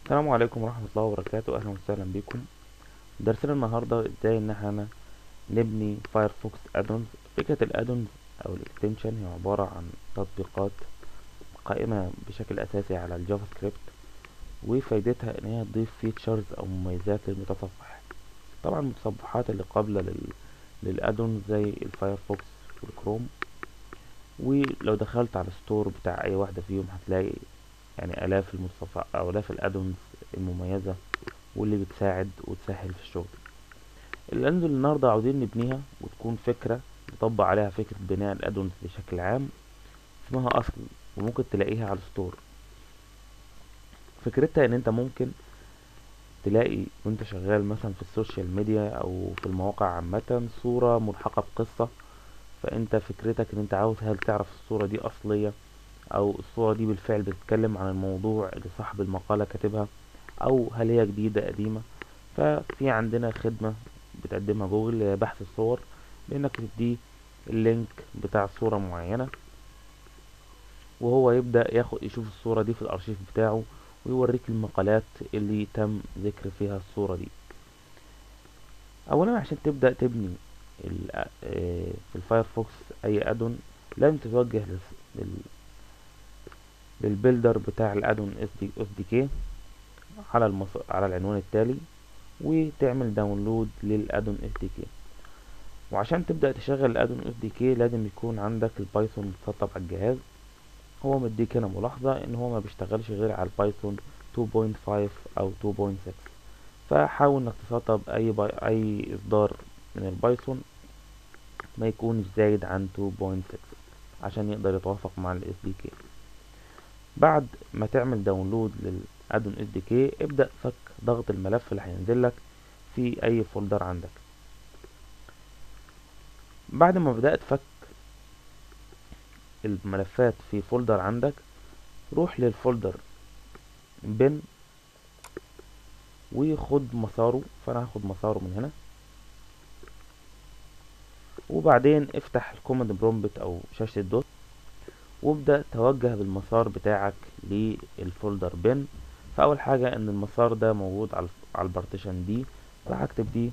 السلام عليكم ورحمة الله وبركاته أهلا وسهلا بكم درسنا النهاردة ازاي ان احنا نبني فايرفوكس ادونز فكرة الادونز او الاكستنشن هي عبارة عن تطبيقات قائمة بشكل اساسي على الجافا سكريبت وفايدتها ان هي تضيف فيتشرز او مميزات للمتصفح طبعا المتصفحات اللي قابلة لل... للادونز زي الفايرفوكس والكروم ولو دخلت على الستور بتاع اي واحدة فيهم هتلاقي يعني آلاف المتصفح أو آلاف الأدونز المميزة واللي بتساعد وتسهل في الشغل الأدونز اللي النهاردة عاوزين نبنيها وتكون فكرة نطبق عليها فكرة بناء الأدونز بشكل عام اسمها أصل وممكن تلاقيها على الستور فكرتها إن أنت ممكن تلاقي وانت شغال مثلا في السوشيال ميديا أو في المواقع عامة صورة ملحقة بقصة فأنت فكرتك إن أنت عاوز هل تعرف الصورة دي أصلية او الصورة دي بالفعل بتتكلم عن الموضوع اللي صاحب المقالة كاتبها او هل هي جديدة قديمة ففي عندنا خدمة بتقدمها جوجل لبحث الصور بانك تديه اللينك بتاع صورة معينة وهو يبدأ ياخد يشوف الصورة دي في الارشيف بتاعه ويوريك المقالات اللي تم ذكر فيها الصورة دي اولا عشان تبدأ تبني في الفايرفوكس اي ادون لازم تتوجه لل للبيلدر بتاع الادون اس دي اس دي كي على المص... على العنوان التالي وتعمل داونلود للادون اس دي كي وعشان تبدا تشغل الادون اس دي كي لازم يكون عندك البايثون متسطب على الجهاز هو مديك هنا ملاحظه ان هو ما بيشتغلش غير على البايثون 2.5 او 2.6 فحاول انك تسطب اي باي... اي اصدار من البايثون ما يكونش زايد عن 2.6 عشان يقدر يتوافق مع الاس دي كي بعد ما تعمل داونلود للادون اس دي كي ابدا فك ضغط الملف اللي هينزل لك في اي فولدر عندك بعد ما بدات فك الملفات في فولدر عندك روح للفولدر بن وخد مساره فانا هاخد مساره من هنا وبعدين افتح الكوماند برومبت او شاشة الدوت وابدأ توجه بالمسار بتاعك للفولدر بن فأول حاجة ان المسار ده موجود على البارتيشن دي راح اكتب دي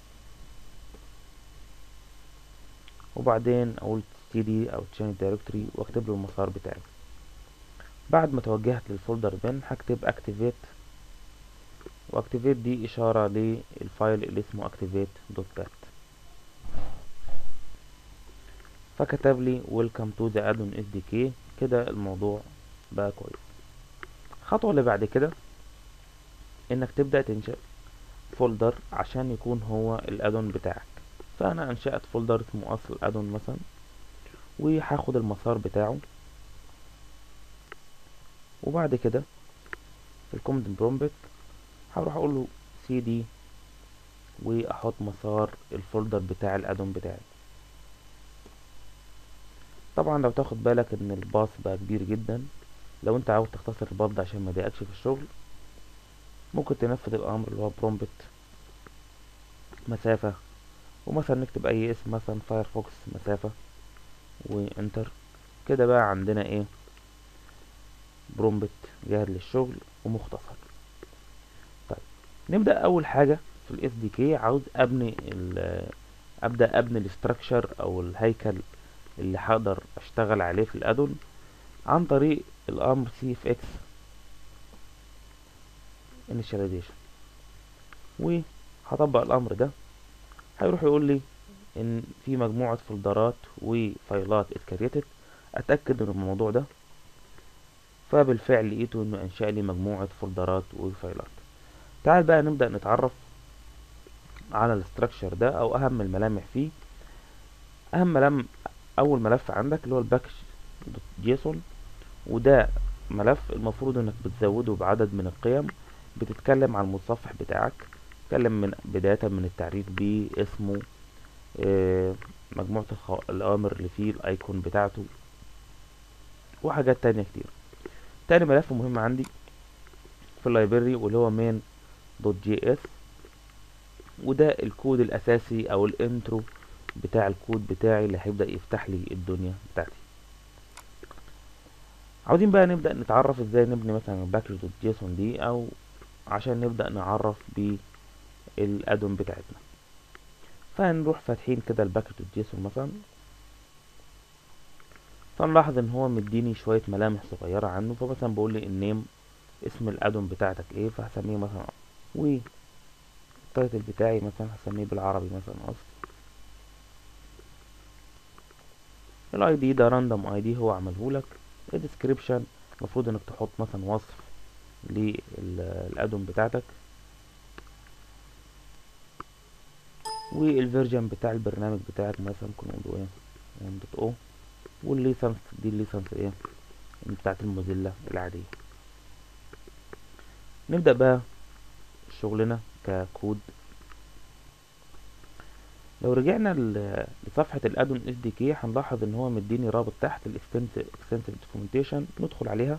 وبعدين اقول cd او change directory واكتب له المسار بتاعي بعد ما توجهت للفولدر بن هكتب activate واكتيفيت دي اشارة للفايل اللي اسمه activate.cat فكتب لي welcome to the addon SDK كده الموضوع بقى كويس الخطوة اللي بعد كده انك تبدأ تنشأ فولدر عشان يكون هو الادون بتاعك فانا انشأت فولدر اسمه اصل ادون مثلا وهاخد المسار بتاعه وبعد كده في الكوماند برومبت هروح اقول له cd واحط مسار الفولدر بتاع الادون بتاعي طبعا لو تاخد بالك ان الباص بقى كبير جدا لو انت عاوز تختصر الباص ده عشان ما يضايقكش في الشغل ممكن تنفذ الامر اللي هو برومبت مسافة ومثلا نكتب اي اسم مثلا فايرفوكس مسافة وانتر كده بقى عندنا ايه برومبت جاهز للشغل ومختصر طيب نبدأ اول حاجة في الاس دي كي عاوز ابني ابدأ ابني الاستراكشر او الهيكل اللي هقدر اشتغل عليه في الادون عن طريق الامر cfx initialization وهطبق الامر ده هيروح يقول لي ان في مجموعة فولدرات وفايلات اتكريتت اتأكد من الموضوع ده فبالفعل لقيته انه انشأ لي مجموعة فولدرات وفايلات تعال بقى نبدأ نتعرف على الاستراكشر ده او اهم الملامح فيه اهم ملامح اول ملف عندك اللي هو الباكج جيسون وده ملف المفروض انك بتزوده بعدد من القيم بتتكلم عن المتصفح بتاعك تتكلم من بداية من التعريف باسمه اه مجموعة الأوامر اللي فيه الأيكون بتاعته وحاجات تانية كتير تاني ملف مهم عندي في اللايبرري واللي هو main دوت جي اس وده الكود الأساسي أو الانترو بتاع الكود بتاعي اللي هيبدأ يفتح لي الدنيا بتاعتي عاوزين بقى نبدأ نتعرف ازاي نبني مثلا باكج دوت جيسون دي او عشان نبدأ نعرف بالادون بتاعتنا فهنروح فاتحين كده الباكت جيسون مثلا فنلاحظ ان هو مديني شوية ملامح صغيرة عنه فمثلا بقول لي النيم اسم الادون بتاعتك ايه فهسميه مثلا و التايتل بتاعي مثلا هسميه بالعربي مثلا اصل الاي دي ده راندوم اي دي هو عملهولك الديسكريبشن المفروض انك تحط مثلا وصف للادون بتاعتك والفيرجن بتاع البرنامج بتاعك مثلا ممكن نقول ايه دوت او والليسنس دي الليسنس ايه بتاعت الموزيلا العادية نبدأ بقى شغلنا ككود لو رجعنا لصفحة الادون اس دي كي هنلاحظ ان هو مديني رابط تحت الاكستنسيف دوكيومنتيشن ندخل عليها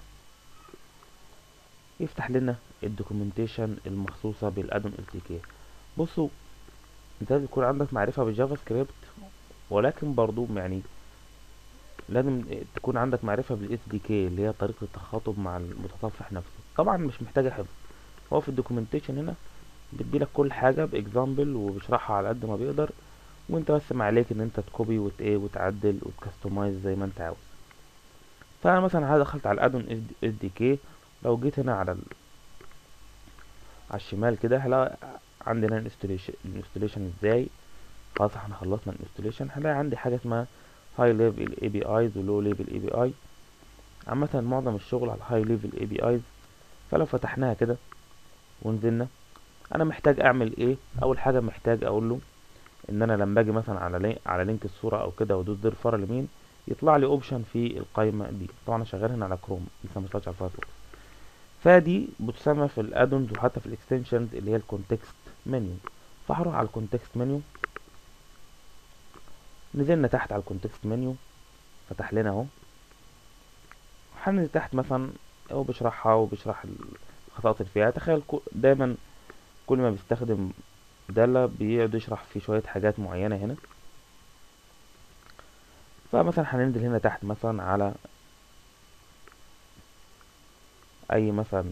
يفتح لنا الدوكيومنتيشن المخصوصة بالادون اس دي كي بصوا انت لازم يكون عندك معرفة بالجافا سكريبت ولكن برضو يعني لازم تكون عندك معرفة بالاس دي كي اللي هي طريقة التخاطب مع المتصفح نفسه طبعا مش محتاجة حفظ هو في الدوكيومنتيشن هنا بيديلك كل حاجة باكزامبل وبيشرحها على قد ما بيقدر وانت بس ما عليك ان انت تكوبي وت ايه وتعدل وتكستمايز زي ما انت عاوز فانا مثلا دخلت على الادون اس دي كي لو جيت هنا على ال... على الشمال كده هلاقي عندنا الانستليشن الانستليشن ازاي خلاص احنا خلصنا الانستليشن هلاقي عندي حاجه اسمها هاي ليفل اي بي ايز ولو ليفل اي بي اي عامه معظم الشغل على الهاي ليفل اي بي ايز فلو فتحناها كده ونزلنا انا محتاج اعمل ايه اول حاجه محتاج اقول له ان انا لما باجي مثلا على لينك على لينك الصوره او كده وادوس زر فرع اليمين يطلع لي اوبشن في القائمه دي طبعا انا شغال هنا على كروم لسه مش طلعتش على الفايرفوكس فدي بتسمى في الادونز وحتى في الاكستنشنز اللي هي الكونتكست منيو فهروح على الكونتكست منيو نزلنا تحت على الكونتكست منيو فتح لنا اهو هننزل تحت مثلا هو بيشرحها وبيشرح الخطوات اللي فيها تخيل دايما كل ما بيستخدم دالة بيقعد يشرح في شوية حاجات معينة هنا فمثلا هننزل هنا تحت مثلا على اي مثلا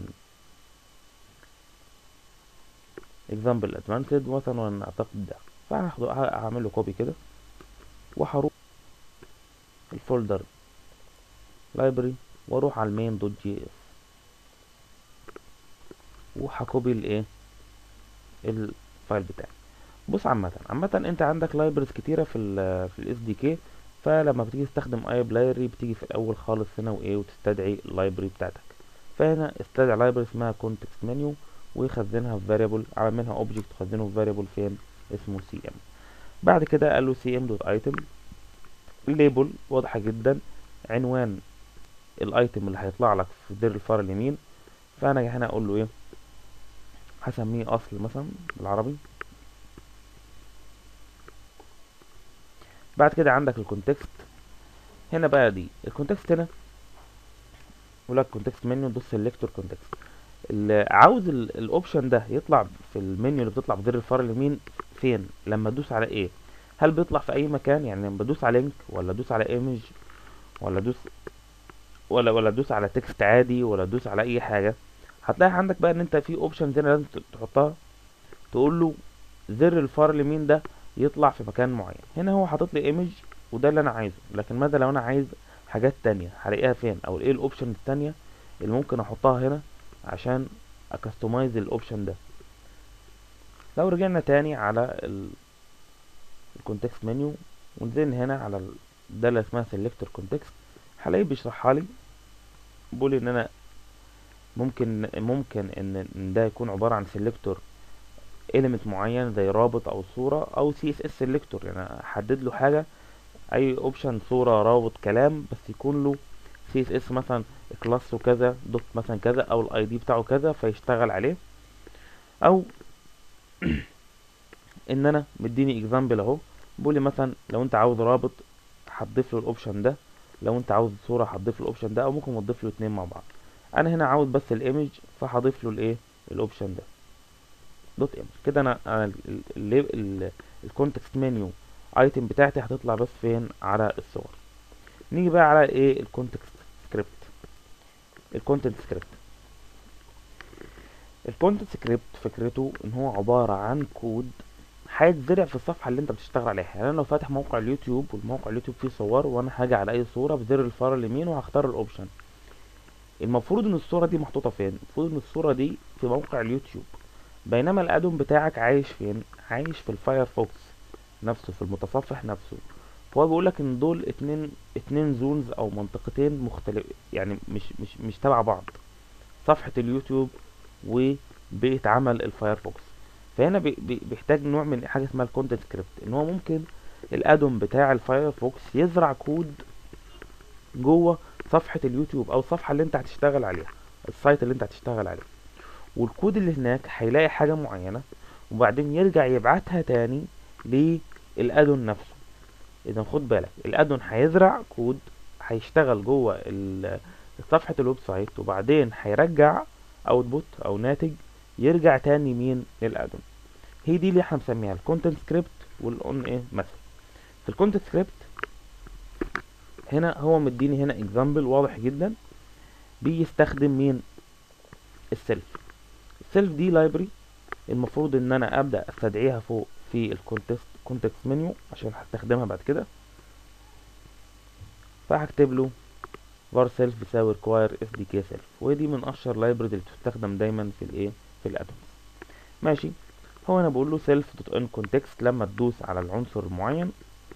example advanced مثلا وانا اعتقد ده فهاخده هعمل له كوبي كده وهروح الفولدر library واروح على المين دوت جي اس وهكوبي الايه الفايل بتاعي بص عامة عامة انت عندك لايبرز كتيرة في ال في الاس دي كي فلما بتيجي تستخدم اي لايبرري بتيجي في الاول خالص هنا وايه وتستدعي اللايبرري بتاعتك فهنا استدعي لايبرري اسمها كونتكست منيو ويخزنها في فاريبل عمل منها اوبجكت وخزنه في فاريبل فين اسمه سي ام بعد كده قال له سي ام دوت ايتم الليبل واضحة جدا عنوان الايتم اللي هيطلع لك في زر الفار اليمين فانا هنا اقول له ايه هسميه اصل مثلا بالعربي بعد كده عندك الكونتكست هنا بقى دي الكونتكست هنا يقول لك كونتكست منيو دوس سيلكتور كونتكست اللي عاوز الاوبشن ده يطلع في المنيو اللي بتطلع في زر الفار اليمين فين لما ادوس على ايه هل بيطلع في اي مكان يعني لما بدوس على لينك ولا ادوس على ايمج ولا ادوس ولا ولا ادوس على تكست عادي ولا ادوس على اي حاجه هتلاقي عندك بقى ان انت في اوبشنز هنا لازم تحطها تقول له زر الفار اليمين ده يطلع في مكان معين هنا هو حاطط لي ايمج وده اللي انا عايزه لكن ماذا لو انا عايز حاجات تانية هلاقيها فين او ايه الاوبشن التانية اللي ممكن احطها هنا عشان اكستمايز الاوبشن ده لو رجعنا تاني على الكونتكست منيو ونزلنا هنا على ده اللي اسمها سيلكتور كونتكست هلاقيه بيشرحها لي بيقول ان انا ممكن ممكن ان ده يكون عبارة عن سيلكتور element معين زي رابط او صورة او سي اس اس سيلكتور يعني احدد له حاجة اي اوبشن صورة رابط كلام بس يكون له سي اس اس مثلا كلاس وكذا دوت مثلا كذا او الاي دي بتاعه كذا فيشتغل عليه او ان انا مديني اكزامبل اهو بيقول لي مثلا لو انت عاوز رابط هتضيف له الاوبشن ده لو انت عاوز صورة هتضيف له الاوبشن ده او ممكن تضيف له اتنين مع بعض انا هنا عاوز بس الايمج فهضيف له الايه الاوبشن ده دوت ايمج كده انا انا الكونتكست منيو ايتم بتاعتي هتطلع بس فين على الصور نيجي بقى على ايه الكونتكست سكريبت الكونتنت سكريبت الكونتنت سكريبت فكرته ان هو عبارة عن كود هيتزرع في الصفحة اللي انت بتشتغل عليها يعني انا لو فاتح موقع اليوتيوب والموقع اليوتيوب فيه صور وانا هاجي على اي صورة بزر الفار اليمين وهختار الاوبشن المفروض ان الصورة دي محطوطة فين المفروض ان الصورة دي في موقع اليوتيوب بينما الادون بتاعك عايش فين عايش في الفايرفوكس نفسه في المتصفح نفسه فهو بيقول لك ان دول اتنين اتنين زونز او منطقتين مختلف يعني مش مش مش تبع بعض صفحة اليوتيوب وبيئة عمل الفايرفوكس فهنا بي بي بيحتاج نوع من حاجة اسمها الكونتنت سكريبت ان هو ممكن الادون بتاع الفايرفوكس يزرع كود جوه صفحة اليوتيوب او الصفحة اللي انت هتشتغل عليها السايت اللي انت هتشتغل عليه والكود اللي هناك هيلاقي حاجة معينة وبعدين يرجع يبعتها تاني للادون نفسه اذا خد بالك الادون هيزرع كود هيشتغل جوه ال- صفحة الويب سايت وبعدين هيرجع اوتبوت او ناتج يرجع تاني مين للادون هي دي اللي احنا بنسميها الكونتنت سكريبت والاون ايه مثلا في الكونتنت سكريبت هنا هو مديني هنا اكزامبل واضح جدا بيستخدم مين السيلف السيلف دي لايبرري المفروض ان انا ابدا استدعيها فوق في الكونتكست كونتكست منيو عشان هستخدمها بعد كده فهكتب له var self بيساوي require sdk self ودي من اشهر لايبرري اللي بتستخدم دايما في الايه في الادونز ماشي هو انا بقول له self dot in context لما تدوس على العنصر المعين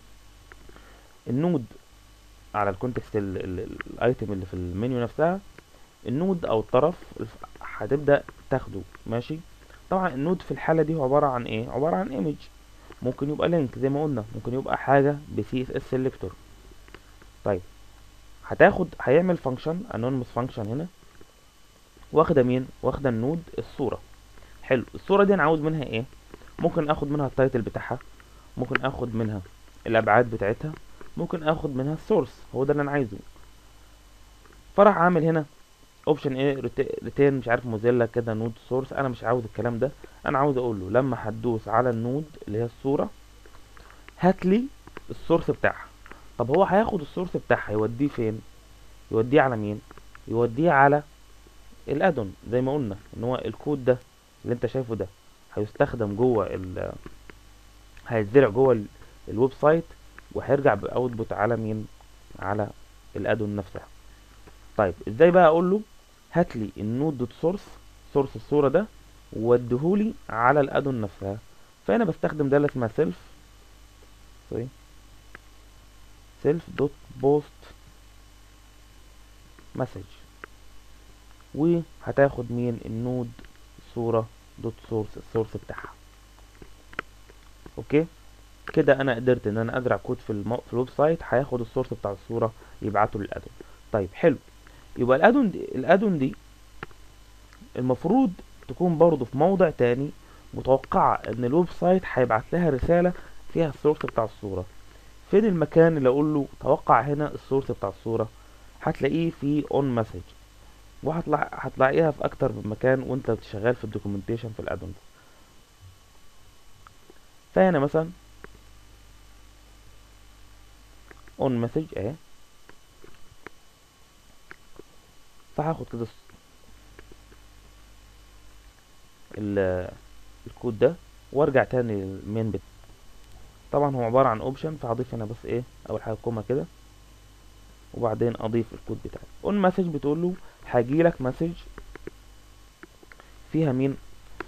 النود على الكونتكست الايتم اللي في المنيو نفسها النود او الطرف الف- هتبدا تاخده ماشي طبعا النود في الحاله دي هو عباره عن ايه عباره عن ايمج ممكن يبقى لينك زي ما قلنا ممكن يبقى حاجه بسي اس اس سيلكتور طيب هتاخد هيعمل فانكشن انونيمous فانكشن هنا واخده مين واخده النود الصوره حلو الصوره دي انا عاوز منها ايه ممكن اخد منها التايتل بتاعها ممكن اخد منها الابعاد بتاعتها ممكن اخد منها السورس هو ده اللي انا عايزه فراح عامل هنا اوبشن ايه ريتين مش عارف موزيلا كده نود سورس انا مش عاوز الكلام ده انا عاوز اقول له لما هتدوس على النود اللي هي الصوره هات لي السورس بتاعها طب هو هياخد السورس بتاعها يوديه فين يوديه على مين يوديه على الادون زي ما قلنا ان هو الكود ده اللي انت شايفه ده هيستخدم جوه ال هيتزرع جوه ال- الويب سايت وهيرجع باوتبوت على مين على الادون نفسها طيب ازاي بقى اقول له هات لي النود دوت سورس سورس الصوره ده ووديهولي على الادون نفسها فانا بستخدم ده اللي اسمها سيلف سوري سيلف دوت بوست مسج وهتاخد مين النود صورة دوت سورس السورس بتاعها اوكي كده انا قدرت ان انا ازرع كود في المو... في الويب سايت هياخد السورس بتاع الصورة يبعته للادون طيب حلو يبقى الادون دي الادون دي المفروض تكون برضو في موضع تاني متوقعة ان الويب سايت هيبعت لها رسالة فيها السورس بتاع الصورة فين المكان اللي اقول له توقع هنا السورس بتاع الصورة هتلاقيه في اون مسج وهتلاقي هتلاقيها في اكتر من مكان وانت شغال في الدوكيومنتيشن في الادونز فهنا مثلا اون مسج اهي فهاخد كده الس- ال- الكود ده وارجع تاني للمين بت طبعا هو عبارة عن اوبشن فهضيف هنا بس ايه اول حاجة كوما كده وبعدين اضيف الكود بتاعي اون مسج بتقول له هيجيلك مسج فيها مين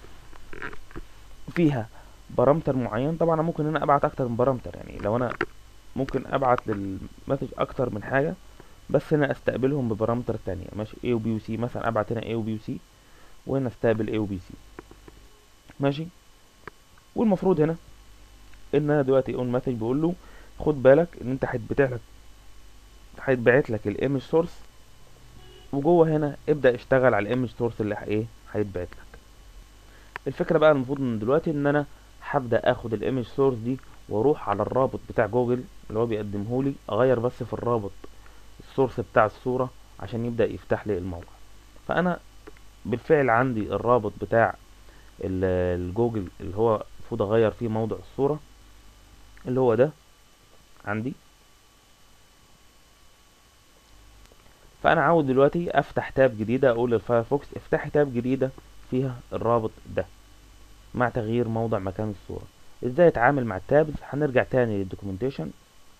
فيها بارامتر معين طبعا انا ممكن هنا ابعت اكتر من بارامتر يعني لو انا ممكن ابعت للمسج اكتر من حاجة بس هنا استقبلهم ببارامتر تانية ماشي A و B و C مثلا ابعت هنا A و B و C وهنا استقبل A و B C ماشي والمفروض هنا ان انا دلوقتي اون مسج بقول له خد بالك ان انت هيتبعت لك هيتبعت لك الايمج سورس وجوه هنا ابدا اشتغل على الايمج سورس اللي ح- ايه هيتبعت لك الفكره بقى المفروض ان دلوقتي ان انا هبدا اخد الايمج سورس دي واروح على الرابط بتاع جوجل اللي هو بيقدمه لي اغير بس في الرابط السورس بتاع الصوره عشان يبدا يفتح لي الموقع فانا بالفعل عندي الرابط بتاع ال- الجوجل اللي هو المفروض اغير فيه موضع الصوره اللي هو ده عندي فانا عاوز دلوقتي افتح تاب جديده اقول للفايرفوكس افتحي تاب جديده فيها الرابط ده مع تغيير موضع مكان الصورة ازاي اتعامل مع التابز هنرجع تاني للدوكيومنتيشن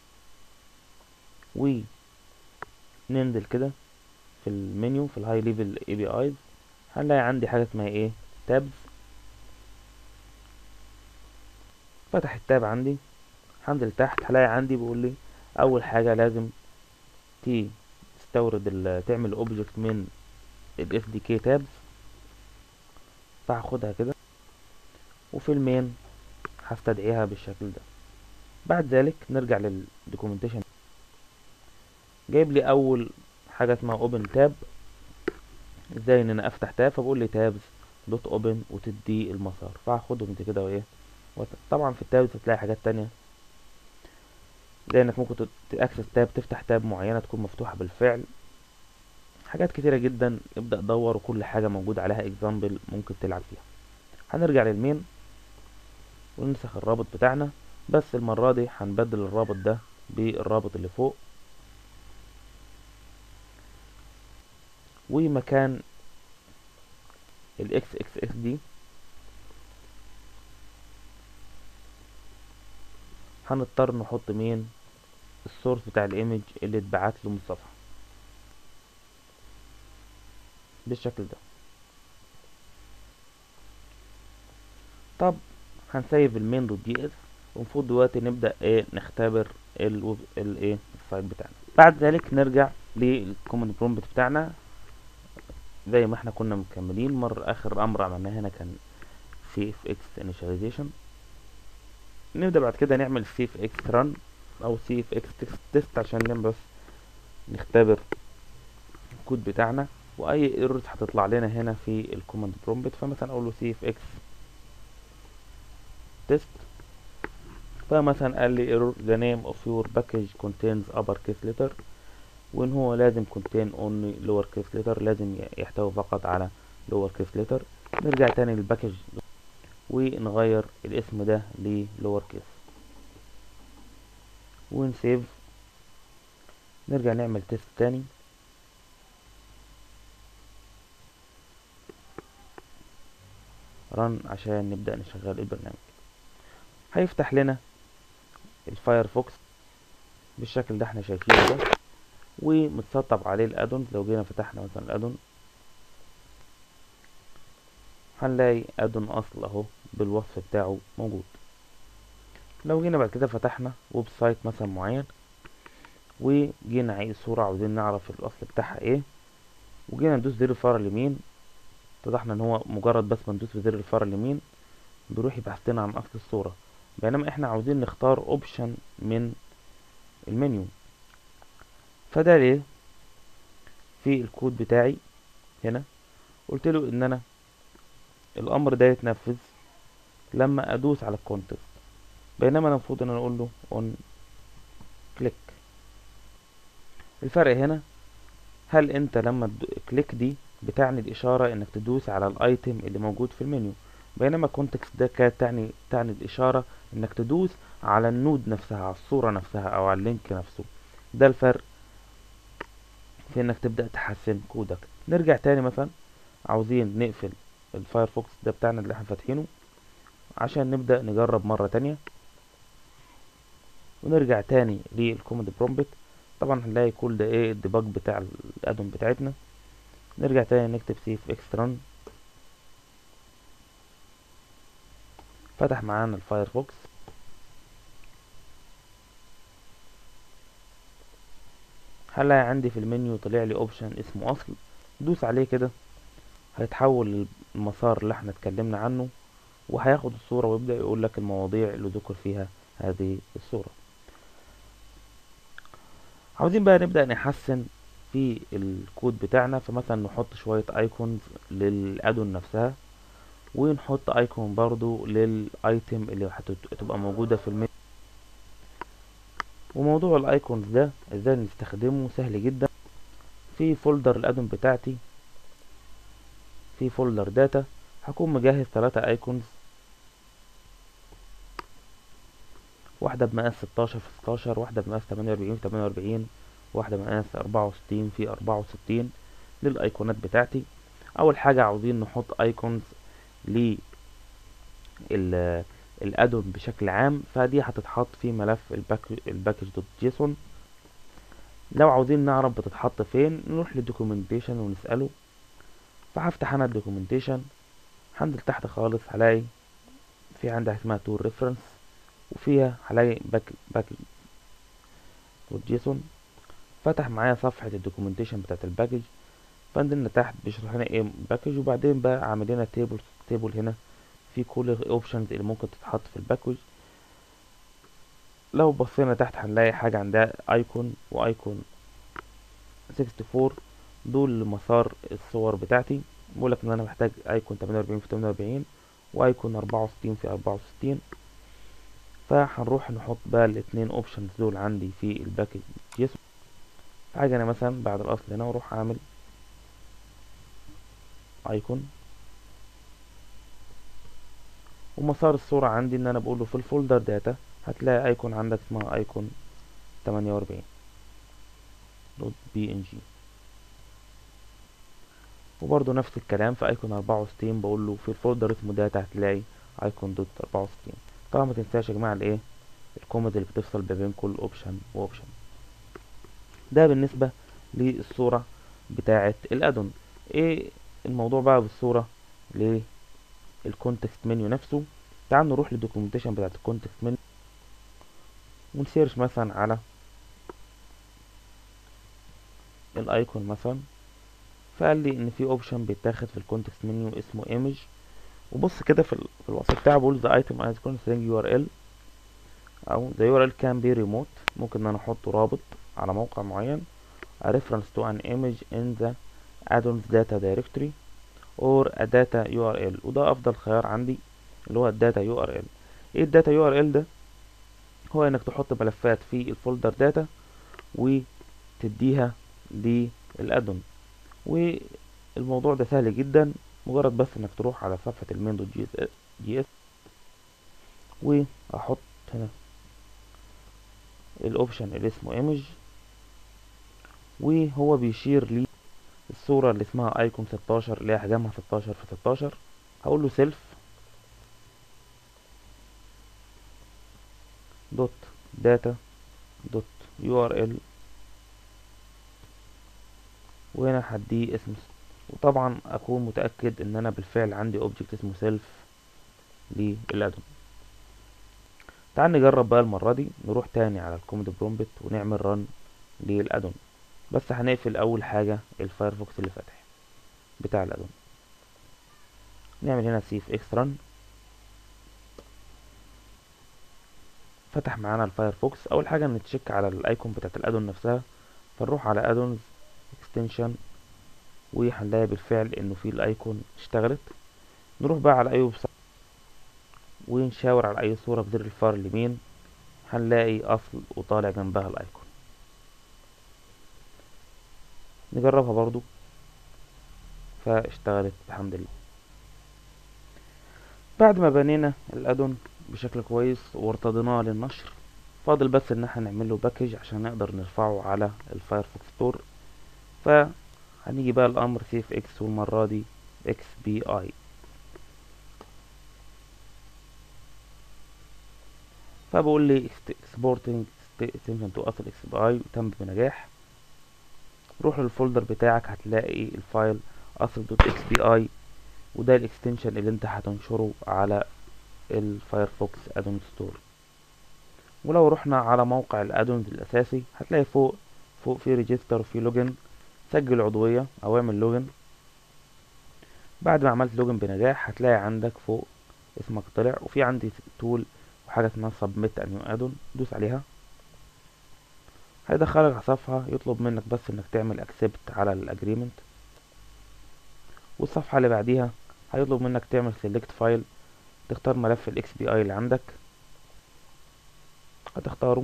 وننزل كده في المنيو في الهاي ليفل اي بي ايز هنلاقي عندي حاجة اسمها ايه تابز فتح التاب عندي هنزل تحت هلاقي عندي بيقول لي اول حاجة لازم تي تستورد ال- تعمل اوبجكت من ال SDK تابز فهاخدها كده وفي المين هستدعيها بالشكل ده بعد ذلك نرجع للدوكيومنتيشن جايب لي اول حاجه اسمها اوبن تاب ازاي ان انا افتح تاب فبقول لي تابز دوت اوبن وتدي المسار فهاخدهم انت كده وايه وت- طبعا في التابز هتلاقي حاجات تانية زي انك ممكن تت- تاكسس تاب تفتح تاب معينه تكون مفتوحه بالفعل حاجات كتيرة جدا ابدأ دور وكل حاجة موجود عليها اكزامبل ممكن تلعب فيها هنرجع للمين وننسخ الرابط بتاعنا بس المرة دي هنبدل الرابط ده بالرابط اللي فوق ومكان ال XXX دي هنضطر نحط مين السورس بتاع الايمج اللي اتبعت له من الصفحة بالشكل ده طب هنسيب المين دوت دي اس والمفروض دلوقتي نبدأ ايه نختبر الويب الايه السايت بتاعنا بعد ذلك نرجع للكوماند برومبت بتاعنا زي ما احنا كنا مكملين مر اخر امر عملناه هنا كان cfx initialization نبدأ بعد كده نعمل cfx run او cfx test عشان نعمل بس نختبر الكود بتاعنا واي ايرورز هتطلع لنا هنا في الكوماند برومبت فمثلا اقول له cfx test فمثلا قال لي error the name of your package contains uppercase letter وان هو لازم contain only lowercase letter لازم يحتوي فقط على lowercase letter نرجع تاني للباكج ونغير الاسم ده ل lowercase ونسيف نرجع نعمل تيست تاني رن عشان نبدأ نشغل البرنامج هيفتح لنا الفايرفوكس بالشكل ده احنا شايفينه ده ومتسطب عليه الادونز لو جينا فتحنا مثلا الادون هنلاقي ادون اصل اهو بالوصف بتاعه موجود لو جينا بعد كده فتحنا ويب سايت مثلا معين وجينا عايز صورة عاوزين نعرف الاصل بتاعها ايه وجينا ندوس زر الفار اليمين اتضحنا ان هو مجرد بس ما ندوس بزر الفار اليمين بيروح يبحث لنا عن اصل الصورة بينما احنا عاوزين نختار اوبشن من المنيو فده ليه في الكود بتاعي هنا قلت له ان انا الامر ده يتنفذ لما ادوس على الكونتكست بينما انا المفروض ان انا اقول له اون كليك الفرق هنا هل انت لما كليك دي بتعني الاشاره انك تدوس على الايتم اللي موجود في المنيو بينما كونتكست ده كانت تعني تعني الاشاره انك تدوس على النود نفسها على الصوره نفسها او على اللينك نفسه ده الفرق في انك تبدا تحسن كودك نرجع تاني مثلا عاوزين نقفل الفايرفوكس ده بتاعنا اللي احنا فاتحينه عشان نبدا نجرب مره تانية ونرجع تاني للكوماند برومبت طبعا هنلاقي كل ده ايه الديباج بتاع الادون بتاعتنا نرجع تاني نكتب سيف اكس ران فتح معانا الفايرفوكس هلاقي عندي في المنيو طلع لي اوبشن اسمه اصل دوس عليه كده هيتحول للمسار اللي احنا اتكلمنا عنه وهياخد الصورة ويبدأ يقول لك المواضيع اللي ذكر فيها هذه الصورة عاوزين بقى نبدأ نحسن في الكود بتاعنا فمثلا نحط شوية ايكونز للادون نفسها ونحط ايكون برضو للايتم اللي هتبقى موجودة في المنيو وموضوع الايكونز ده ازاي نستخدمه سهل جدا في فولدر الادون بتاعتي في فولدر داتا هكون مجهز ثلاثة ايكونز واحدة بمقاس 16 في 16 واحدة بمقاس 48 في 48 واحدة بمقاس 64 في 64 للايقونات بتاعتي اول حاجه عاوزين نحط ايكونز ل الادون بشكل عام فدي هتتحط في ملف الباكج دوت جيسون لو عاوزين نعرف بتتحط فين نروح للدوكيومنتيشن ونساله فهفتح انا الدوكيومنتيشن هنزل تحت خالص هلاقي في عندها اسمها تور ريفرنس وفيها هلاقي باك باك دوت جيسون فتح معايا صفحة الدوكيومنتيشن بتاعت الباكج فنزلنا تحت بيشرح لنا ايه باكج وبعدين بقى عامل لنا تيبل تيبل هنا في كل الاوبشنز اللي ممكن تتحط في الباكج لو بصينا تحت هنلاقي حاجة عندها ايكون وايكون 64 دول مسار الصور بتاعتي بقولك ان انا محتاج ايكون 48 في 48 وايكون 64 في 64 فهنروح نحط بقى الاتنين اوبشنز دول عندي في الباكج يس حاجة انا مثلا بعد الاصل هنا واروح اعمل ايكون ومسار الصورة عندي ان انا بقوله في الفولدر داتا هتلاقي ايكون عندك اسمها ايكون 48 دوت بي ان جي وبرضه نفس الكلام في ايكون 64 بقول له في الفولدر اسمه داتا هتلاقي ايكون دوت 64 طبعا ما تنساش يا جماعه الايه الكومنت اللي بتفصل ما بين كل اوبشن واوبشن ده بالنسبه للصوره بتاعه الادون ايه الموضوع بقى بالصوره للكونتكست منيو نفسه تعال نروح للدوكيومنتيشن بتاعه الكونتكست منيو ونسيرش مثلا على الايكون مثلا فقال لي ان في اوبشن بيتاخد في الكونتكست منيو اسمه ايمج وبص كده في, في الوصف بتاعه بقول the item as concerning URL او the URL can be remote ممكن ان انا احط رابط على موقع معين a reference to an image in the addons data directory or a data URL وده افضل خيار عندي اللي هو الداتا URL ايه الداتا URL ده هو انك تحط ملفات في الفولدر داتا وتديها للادون والموضوع ده سهل جدا مجرد بس انك تروح على صفحة المين دوت جي اس جي اس واحط هنا الاوبشن اللي اسمه ايمج وهو بيشير لي الصورة اللي اسمها ايكون 16 اللي هي حجمها 16 في 16 هقول له سيلف دوت داتا دوت يو ار ال وهنا هديه اسم وطبعا اكون متاكد ان انا بالفعل عندي اوبجكت اسمه سيلف للادون تعال نجرب بقى المره دي نروح تاني على الكومند برومبت ونعمل رن للادون بس هنقفل اول حاجه الفايرفوكس اللي فاتح بتاع الادون نعمل هنا سيف اكس رن فتح معانا الفايرفوكس اول حاجه نتشيك على الايكون بتاعت الادون نفسها فنروح على ادونز اكستنشن وهنلاقي بالفعل انه في الايكون اشتغلت نروح بقى على اي ويب سايت ونشاور على اي صوره بزر الفار اليمين هنلاقي اصل وطالع جنبها الايكون نجربها برضو فاشتغلت الحمد لله بعد ما بنينا الادون بشكل كويس وارتضيناه للنشر فاضل بس ان احنا نعمل له باكج عشان نقدر نرفعه على الفايرفوكس ستور فهنيجي بقى الامر سيف اكس والمرة دي اكس بي اي فبقول لي exporting extension to اصل اكس بي اي تم بنجاح روح للفولدر بتاعك هتلاقي الفايل اصل دوت اكس بي اي وده الاكستنشن اللي انت هتنشره على الفايرفوكس ادون ستور ولو رحنا على موقع الادونز الاساسي هتلاقي فوق فوق في ريجستر وفي لوجن سجل عضوية او اعمل لوجن بعد ما عملت لوجن بنجاح هتلاقي عندك فوق اسمك طلع وفي عندي تول وحاجة اسمها سبميت انيو ادون دوس عليها هيدخلك على صفحة يطلب منك بس انك تعمل اكسبت على الاجريمنت والصفحة اللي بعديها هيطلب منك تعمل سيلكت فايل تختار ملف الاكس بي اي اللي عندك هتختاره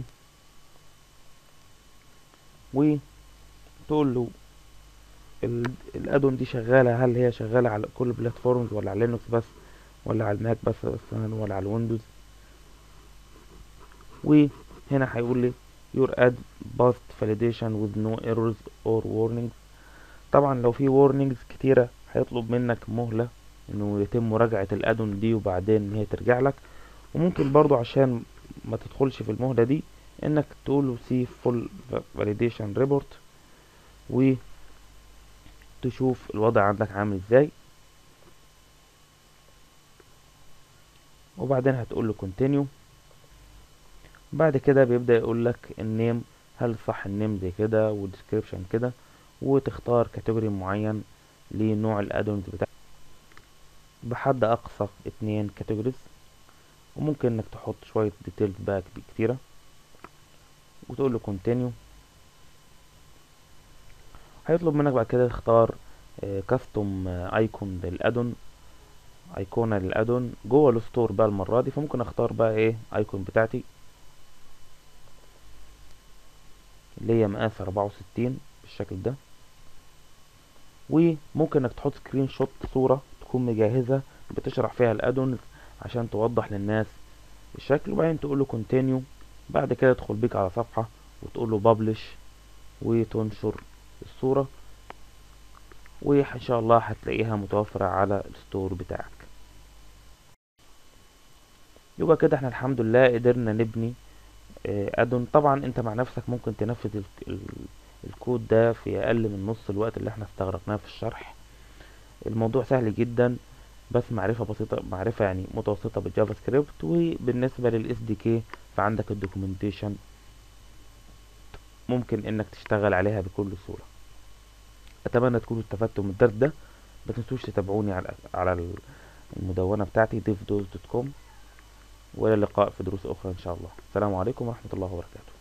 وتقول له الادون دي شغالة هل هي شغالة على كل البلاتفورمز ولا على لينكس بس ولا على الماك بس ولا على الويندوز وهنا هيقول لي your ad passed validation with no errors or warnings طبعا لو في warnings كتيرة هيطلب منك مهلة انه يتم مراجعة الادون دي وبعدين هي ترجع لك وممكن برضو عشان ما تدخلش في المهلة دي انك تقول سي فول فاليديشن ريبورت وتشوف الوضع عندك عامل ازاي وبعدين هتقول له كونتينيو بعد كده بيبدأ يقول لك النيم هل صح النيم زي كده والديسكريبشن كده وتختار كاتيجوري معين لنوع الادونز بتاعك بحد اقصى اتنين كاتيجوريز وممكن انك تحط شوية ديتيلز بقى كتيرة وتقول له كونتينيو هيطلب منك بعد كده تختار كاستوم ايكون للادون ايقونة للادون جوه الستور بقى المرة دي فممكن اختار بقى ايه ايكون بتاعتي اللي هي مقاس اربعة وستين بالشكل ده وممكن انك تحط سكرين شوت صورة تكون مجهزة بتشرح فيها الادونز عشان توضح للناس الشكل وبعدين تقول له كونتينيو بعد كده تدخل بيك على صفحة وتقول له بابلش وتنشر الصورة وإن شاء الله هتلاقيها متوفرة على الستور بتاعك يبقى كده احنا الحمد لله قدرنا نبني ادون طبعا انت مع نفسك ممكن تنفذ الكود ده في اقل من نص الوقت اللي احنا استغرقناه في الشرح الموضوع سهل جدا بس معرفة بسيطة معرفة يعني متوسطة بالجافا سكريبت وبالنسبة للاس دي كي فعندك الدوكيومنتيشن ممكن انك تشتغل عليها بكل سهولة اتمنى تكونوا استفدتوا من الدرس ده ما تنسوش تتابعوني على على المدونة بتاعتي ديف دوت كوم والى اللقاء في دروس اخرى ان شاء الله السلام عليكم ورحمة الله وبركاته